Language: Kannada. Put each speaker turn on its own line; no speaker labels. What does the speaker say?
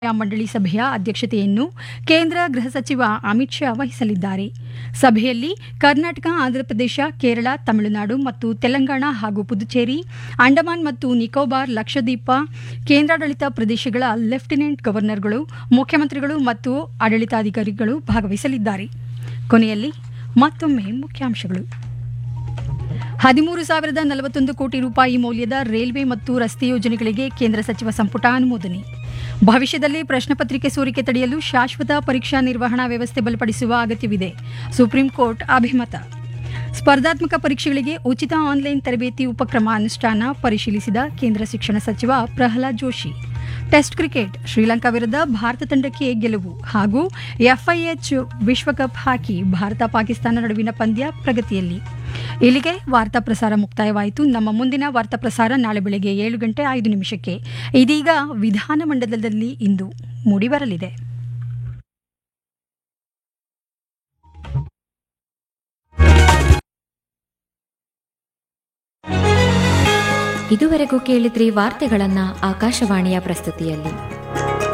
ಮಂಡಳಿ ಸಭೆಯ ಅಧ್ಯಕ್ಷತೆಯನ್ನು ಕೇಂದ್ರ ಗೃಹ ಸಚಿವ ಅಮಿತ್ ಶಾ ವಹಿಸಲಿದ್ದಾರೆ ಸಭೆಯಲ್ಲಿ ಕರ್ನಾಟಕ ಆಂಧ್ರಪ್ರದೇಶ ಕೇರಳ ತಮಿಳುನಾಡು ಮತ್ತು ತೆಲಂಗಾಣ ಹಾಗೂ ಪುದುಚೇರಿ ಅಂಡಮಾನ್ ಮತ್ತು ನಿಕೋಬಾರ್ ಲಕ್ಷದ್ವೀಪ ಕೇಂದ್ರಾಡಳಿತ ಪ್ರದೇಶಗಳ ಲೆಫ್ಟಿನೆಂಟ್ ಗವರ್ನರ್ಗಳು ಮುಖ್ಯಮಂತ್ರಿಗಳು ಮತ್ತು ಆಡಳಿತಾಧಿಕಾರಿಗಳು ಭಾಗವಹಿಸಲಿದ್ದಾರೆ ಕೊನೆಯಲ್ಲಿ ಮತ್ತೊಮ್ಮೆ ಮುಖ್ಯಾಂಶಗಳು ಹದಿಮೂರು ಸಾವಿರದ ನಲವತ್ತೊಂದು ಕೋಟಿ ರೂಪಾಯಿ ಮೌಲ್ಯದ ರೈಲ್ವೆ ಮತ್ತು ರಸ್ತೆ ಯೋಜನೆಗಳಿಗೆ ಕೇಂದ್ರ ಸಚಿವ ಸಂಪುಟ ಅನುಮೋದನೆ ಭವಿಷ್ಯದಲ್ಲಿ ಪ್ರಶ್ನೆ ಪತ್ರಿಕೆ ಸೋರಿಕೆ ತಡೆಯಲು ಶಾಶ್ವತ ಪರೀಕ್ಷಾ ನಿರ್ವಹಣಾ ವ್ಯವಸ್ಥೆ ಬಲಪಡಿಸುವ ಅಗತ್ಯವಿದೆ ಸುಪ್ರೀಂ ಕೋರ್ಟ್ ಅಭಿಮತ ಸ್ಪರ್ಧಾತ್ಮಕ ಪರೀಕ್ಷೆಗಳಿಗೆ ಉಚಿತ ಆನ್ಲೈನ್ ತರಬೇತಿ ಉಪಕ್ರಮ ಅನುಷ್ಠಾನ ಪರಿಶೀಲಿಸಿದ ಕೇಂದ್ರ ಶಿಕ್ಷಣ ಸಚಿವ ಪ್ರಹ್ಲಾದ್ ಜೋಶಿ ಟೆಸ್ಟ್ ಕ್ರಿಕೆಟ್ ಶ್ರೀಲಂಕಾ ವಿರುದ್ಧ ಭಾರತ ತಂಡಕ್ಕೆ ಗೆಲುವು ಹಾಗೂ ಎಫ್ಐಎಚ್ ವಿಶ್ವಕಪ್ ಹಾಕಿ ಭಾರತ ಪಾಕಿಸ್ತಾನ ನಡುವಿನ ಪಂದ್ಯ ಪ್ರಗತಿಯಲ್ಲಿ ಇಲ್ಲಿಗೆ ವಾರ್ತಾ ಪ್ರಸಾರ ಮುಕ್ತಾಯವಾಯಿತು ನಮ್ಮ ಮುಂದಿನ ವಾರ್ತಾ ಪ್ರಸಾರ ನಾಳೆ ಬೆಳಗ್ಗೆ ಏಳು ಗಂಟೆ ಐದು ನಿಮಿಷಕ್ಕೆ ಇದೀಗ ವಿಧಾನಮಂಡಲದಲ್ಲಿ ಇಂದು ಮೂಡಿಬರಲಿದೆ
ಇದುವರೆಗೂ ಕೇಳಿದ್ರಿ ವಾರ್ತೆಗಳನ್ನ ಆಕಾಶವಾಣಿಯ ಪ್ರಸ್ತುತಿಯಲ್ಲಿ